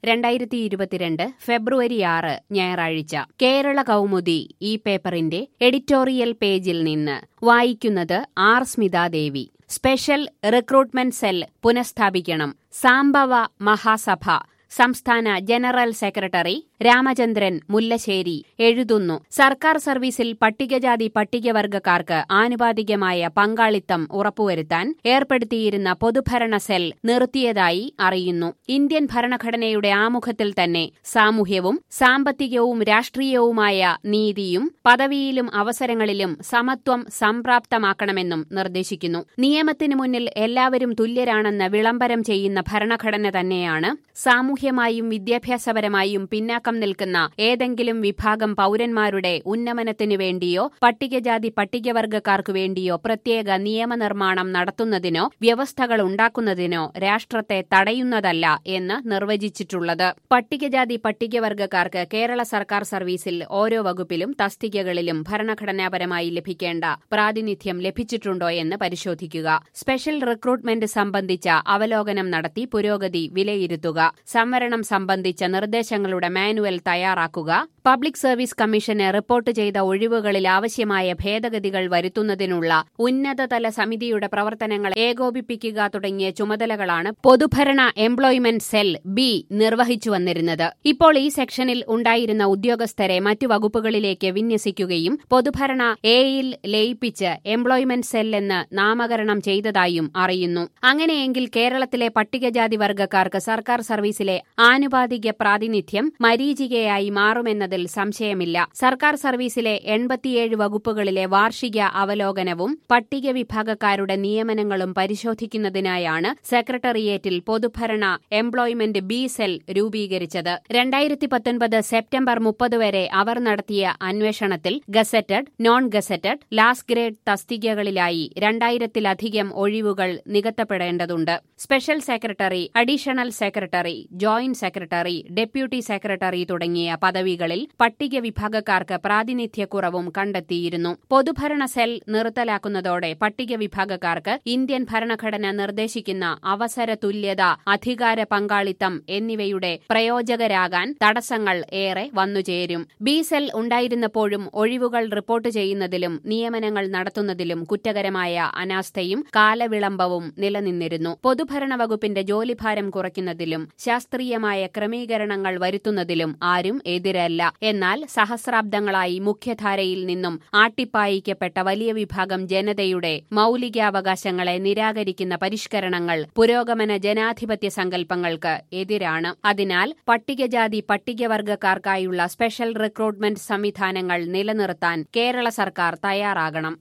രണ്ടായിരത്തി ഇരുപത്തിരണ്ട് ഫെബ്രുവരി ആറ് ഞായറാഴ്ച കേരള കൗമുദി ഈ പേപ്പറിന്റെ എഡിറ്റോറിയൽ പേജിൽ നിന്ന് വായിക്കുന്നത് R Smithadevi special recruitment cell പുനഃസ്ഥാപിക്കണം സാംബവ മഹാസഭ സംസ്ഥാന ജനറൽ സെക്രട്ടറി രാമചന്ദ്രൻ മുല്ലശ്ശേരി എഴുതുന്നു സർക്കാർ സർവീസിൽ പട്ടികജാതി പട്ടികവർഗക്കാർക്ക് ആനുപാതികമായ പങ്കാളിത്തം ഉറപ്പുവരുത്താൻ ഏർപ്പെടുത്തിയിരുന്ന പൊതുഭരണ സെൽ നിർത്തിയതായി അറിയുന്നു ഇന്ത്യൻ ഭരണഘടനയുടെ ആമുഖത്തിൽ തന്നെ സാമൂഹ്യവും സാമ്പത്തികവും രാഷ്ട്രീയവുമായ നീതിയും പദവിയിലും അവസരങ്ങളിലും സമത്വം സംപ്രാപ്തമാക്കണമെന്നും നിർദ്ദേശിക്കുന്നു നിയമത്തിനു മുന്നിൽ എല്ലാവരും തുല്യരാണെന്ന് വിളംബരം ചെയ്യുന്ന ഭരണഘടന തന്നെയാണ് സാമൂഹ്യമായും വിദ്യാഭ്യാസപരമായും പിന്നാക്കം നിൽക്കുന്ന ഏതെങ്കിലും വിഭാഗം പൌരന്മാരുടെ ഉന്നമനത്തിനു വേണ്ടിയോ പട്ടികജാതി പട്ടികവർഗക്കാർക്കു വേണ്ടിയോ പ്രത്യേക നിയമനിർമ്മാണം നടത്തുന്നതിനോ വ്യവസ്ഥകൾ ഉണ്ടാക്കുന്നതിനോ രാഷ്ട്രത്തെ തടയുന്നതല്ല എന്ന് നിർവചിച്ചിട്ടുള്ളത് പട്ടികജാതി പട്ടികവർഗക്കാർക്ക് കേരള സർക്കാർ സർവീസിൽ ഓരോ വകുപ്പിലും തസ്തികകളിലും ഭരണഘടനാപരമായി ലഭിക്കേണ്ട പ്രാതിനിധ്യം ലഭിച്ചിട്ടുണ്ടോ എന്ന് പരിശോധിക്കുക സ്പെഷ്യൽ റിക്രൂട്ട്മെന്റ് സംബന്ധിച്ച അവലോകനം നടത്തി പുരോഗതി വിലയിരുത്തുക സംവരണം സംബന്ധിച്ച നിർദ്ദേശങ്ങളുടെ മാനുവൽ തയ്യാറാക്കുക പബ്ലിക് സർവീസ് കമ്മീഷന് റിപ്പോർട്ട് ചെയ്ത ഒഴിവുകളിൽ ആവശ്യമായ ഭേദഗതികൾ വരുത്തുന്നതിനുള്ള ഉന്നതതല സമിതിയുടെ പ്രവർത്തനങ്ങൾ ഏകോപിപ്പിക്കുക തുടങ്ങിയ ചുമതലകളാണ് പൊതുഭരണ എംപ്ലോയ്മെന്റ് സെൽ ബി നിർവഹിച്ചു വന്നിരുന്നത് ഇപ്പോൾ ഈ സെക്ഷനിൽ ഉണ്ടായിരുന്ന ഉദ്യോഗസ്ഥരെ മറ്റു വകുപ്പുകളിലേക്ക് വിന്യസിക്കുകയും പൊതുഭരണ എയിൽ ലയിപ്പിച്ച് എംപ്ലോയ്മെന്റ് സെൽ എന്ന് നാമകരണം ചെയ്തതായും അറിയുന്നു അങ്ങനെയെങ്കിൽ കേരളത്തിലെ പട്ടികജാതി വർഗക്കാർക്ക് സർക്കാർ സർവീസിലെ ആനുപാതിക പ്രാതിനിധ്യം മരീചികയായി മാറുമെന്നതിൽ സംശയമില്ല സർക്കാർ സർവീസിലെ എൺപത്തിയേഴ് വകുപ്പുകളിലെ വാർഷിക അവലോകനവും പട്ടിക വിഭാഗക്കാരുടെ നിയമനങ്ങളും പരിശോധിക്കുന്നതിനായാണ് സെക്രട്ടേറിയറ്റിൽ പൊതുഭരണ എംപ്ലോയ്മെന്റ് ബി സെൽ രൂപീകരിച്ചത് രണ്ടായിരത്തി പത്തൊൻപത് സെപ്റ്റംബർ മുപ്പത് വരെ അവർ നടത്തിയ അന്വേഷണത്തിൽ gazetted non gazetted last grade തസ്തികകളിലായി രണ്ടായിരത്തിലധികം ഒഴിവുകൾ നികത്തപ്പെടേണ്ടതുണ്ട് special secretary additional secretary joint secretary deputy secretary തുടങ്ങിയ പദവികളിൽ പട്ടിക വിഭാഗക്കാർക്ക് പ്രാതിനിധ്യക്കുറവും കണ്ടെത്തിയിരുന്നു പൊതുഭരണ സെൽ നിർത്തലാക്കുന്നതോടെ പട്ടിക വിഭാഗക്കാർക്ക് ഇന്ത്യൻ ഭരണഘടന നിർദ്ദേശിക്കുന്ന അവസര തുല്യത അധികാര പങ്കാളിത്തം എന്നിവയുടെ പ്രയോജകരാകാൻ തടസ്സങ്ങൾ ഏറെ വന്നുചേരും ബി സെൽ ഉണ്ടായിരുന്നപ്പോഴും ഒഴിവുകൾ റിപ്പോർട്ട് ചെയ്യുന്നതിലും നിയമനങ്ങൾ നടത്തുന്നതിലും കുറ്റകരമായ അനാസ്ഥയും കാലവിളംബവും നിലനിന്നിരുന്നു പൊതുഭരണ വകുപ്പിന്റെ ജോലിഭാരം കുറയ്ക്കുന്നതിലും ശാസ്ത്രീയമായ ക്രമീകരണങ്ങൾ വരുത്തുന്നതിലും ആരും എതിരല്ല എന്നാൽ സഹസ്രാബ്ദങ്ങളായി മുഖ്യധാരയിൽ നിന്നും ആട്ടിപ്പായിക്കപ്പെട്ട വലിയ വിഭാഗം ജനതയുടെ മൌലികാവകാശങ്ങളെ നിരാകരിക്കുന്ന പരിഷ്കരണങ്ങൾ പുരോഗമന ജനാധിപത്യ സങ്കല്പങ്ങൾക്ക് എതിരാണ് അതിനാൽ പട്ടികജാതി പട്ടികവർഗക്കാർക്കായുള്ള സ്പെഷ്യൽ റിക്രൂട്ട്മെന്റ് സംവിധാനങ്ങൾ നിലനിർത്താൻ കേരള സർക്കാർ തയ്യാറാകണം